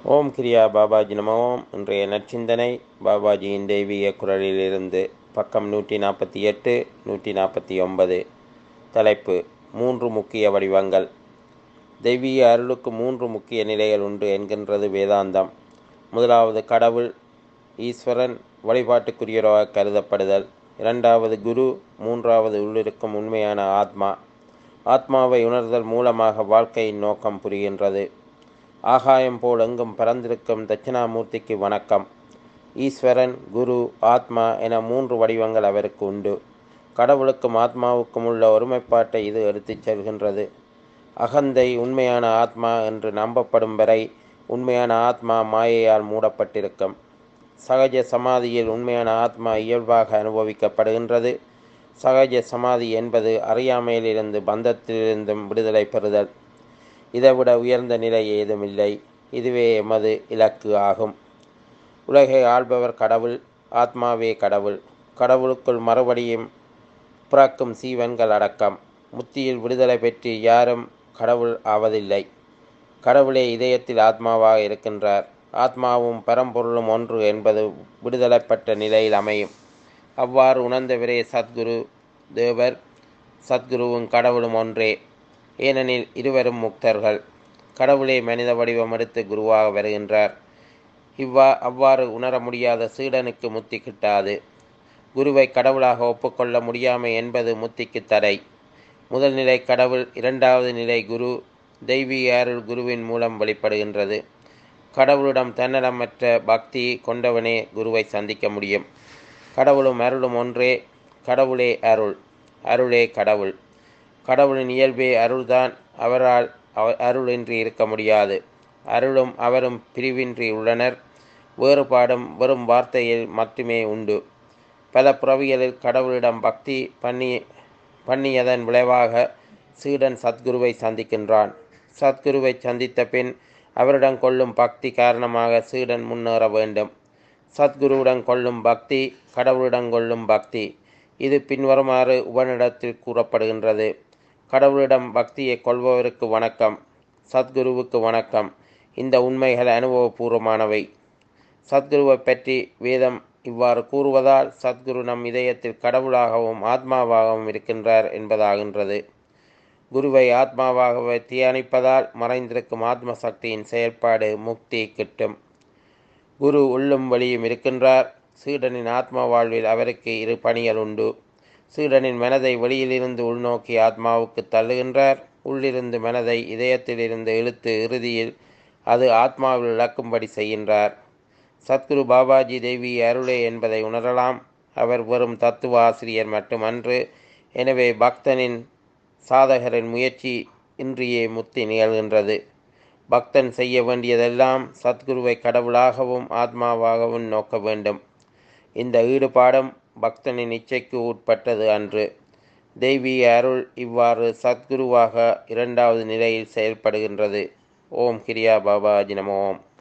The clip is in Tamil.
ஓம் கிரியா பாபாஜி நம ஓம் இன்றைய நற்சிந்தனை பாபாஜியின் தெய்வீக குரலிலிருந்து பக்கம் நூற்றி நாற்பத்தி எட்டு நூற்றி நாற்பத்தி ஒன்பது தலைப்பு மூன்று முக்கிய வடிவங்கள் தெய்வீக அருளுக்கு மூன்று முக்கிய நிலைகள் உண்டு என்கின்றது வேதாந்தம் முதலாவது கடவுள் ஈஸ்வரன் வழிபாட்டுக்குரியவராக கருதப்படுதல் இரண்டாவது குரு மூன்றாவது உள்ளிருக்கும் உண்மையான ஆத்மா ஆத்மாவை உணர்தல் மூலமாக வாழ்க்கையின் நோக்கம் புரிகின்றது ஆகாயம் போல் எங்கும் பறந்திருக்கும் தட்சிணாமூர்த்திக்கு வணக்கம் ஈஸ்வரன் குரு ஆத்மா என மூன்று வடிவங்கள் அவருக்கு உண்டு கடவுளுக்கும் ஆத்மாவுக்கும் உள்ள ஒருமைப்பாட்டை இது எடுத்துச் செல்கின்றது அகந்தை உண்மையான ஆத்மா என்று நம்பப்படும் வரை உண்மையான ஆத்மா மாயையால் மூடப்பட்டிருக்கும் சகஜ சமாதியில் உண்மையான ஆத்மா இயல்பாக அனுபவிக்கப்படுகின்றது சகஜ சமாதி என்பது அறியாமையிலிருந்து பந்தத்திலிருந்தும் விடுதலை பெறுதல் இதைவிட உயர்ந்த நிலை ஏதுமில்லை இதுவே எமது இலக்கு ஆகும் உலகை ஆள்பவர் கடவுள் ஆத்மாவே கடவுள் கடவுளுக்குள் மறுபடியும் பிறக்கும் சீவன்கள் அடக்கம் முத்தியில் விடுதலை பெற்று யாரும் கடவுள் ஆவதில்லை கடவுளே இதயத்தில் ஆத்மாவாக இருக்கின்றார் ஆத்மாவும் பரம்பொருளும் ஒன்று என்பது விடுதலைப்பட்ட நிலையில் அமையும் அவ்வாறு உணர்ந்தவரே சத்குரு தேவர் சத்குருவும் கடவுளும் ஒன்றே ஏனெனில் இருவரும் முக்தர்கள் கடவுளே மனித வடிவம் எடுத்து குருவாக வருகின்றார் இவ்வா அவ்வாறு உணர முடியாத சீடனுக்கு முத்தி கிட்டாது குருவை கடவுளாக ஒப்புக்கொள்ள முடியாமை என்பது முத்திக்கு தடை முதல் நிலை கடவுள் இரண்டாவது நிலை குரு தெய்வீக அருள் குருவின் மூலம் வெளிப்படுகின்றது கடவுளிடம் தன்னலமற்ற பக்தி கொண்டவனே குருவை சந்திக்க முடியும் கடவுளும் அருளும் ஒன்றே கடவுளே அருள் அருளே கடவுள் கடவுளின் இயல்பே அருள்தான் அவரால் அருளின்றி இருக்க முடியாது அருளும் அவரும் பிரிவின்றி உள்ளனர் வேறுபாடும் வெறும் வார்த்தையில் மட்டுமே உண்டு பல புறவியலில் கடவுளிடம் பக்தி பண்ணி பண்ணியதன் விளைவாக சீடன் சத்குருவை சந்திக்கின்றான் சத்குருவை சந்தித்த பின் அவரிடம் கொள்ளும் பக்தி காரணமாக சீடன் முன்னேற வேண்டும் சத்குருவுடன் கொள்ளும் பக்தி கடவுளிடம் கொள்ளும் பக்தி இது பின்வருமாறு உபனிடத்தில் கூறப்படுகின்றது கடவுளிடம் பக்தியை கொள்பவருக்கு வணக்கம் சத்குருவுக்கு வணக்கம் இந்த உண்மைகள் அனுபவபூர்வமானவை சத்குருவை பற்றி வேதம் இவ்வாறு கூறுவதால் சத்குரு நம் இதயத்தில் கடவுளாகவும் ஆத்மாவாகவும் இருக்கின்றார் என்பதாகின்றது குருவை ஆத்மாவாகவே தியானிப்பதால் மறைந்திருக்கும் ஆத்ம சக்தியின் செயல்பாடு முக்தி கிட்டும் குரு உள்ளும் வழியும் இருக்கின்றார் சீடனின் ஆத்மா வாழ்வில் அவருக்கு இரு பணிகள் உண்டு சீடனின் மனதை வெளியிலிருந்து உள்நோக்கி ஆத்மாவுக்கு தள்ளுகின்றார் உள்ளிருந்து மனதை இதயத்திலிருந்து இழுத்து இறுதியில் அது ஆத்மாவில் இழக்கும்படி செய்கின்றார் சத்குரு பாபாஜி தேவி அருளே என்பதை உணரலாம் அவர் வெறும் தத்துவ ஆசிரியர் மட்டுமன்று எனவே பக்தனின் சாதகரின் முயற்சி இன்றியே முத்தி நிகழ்கின்றது பக்தன் செய்ய வேண்டியதெல்லாம் சத்குருவை கடவுளாகவும் ஆத்மாவாகவும் நோக்க வேண்டும் இந்த ஈடுபாடும் பக்தனின் இச்சைக்கு உட்பட்டது அன்று தெய்வீக அருள் இவ்வாறு சத்குருவாக இரண்டாவது நிலையில் செயல்படுகின்றது ஓம் கிரியா பாபாஜி நம ஓம்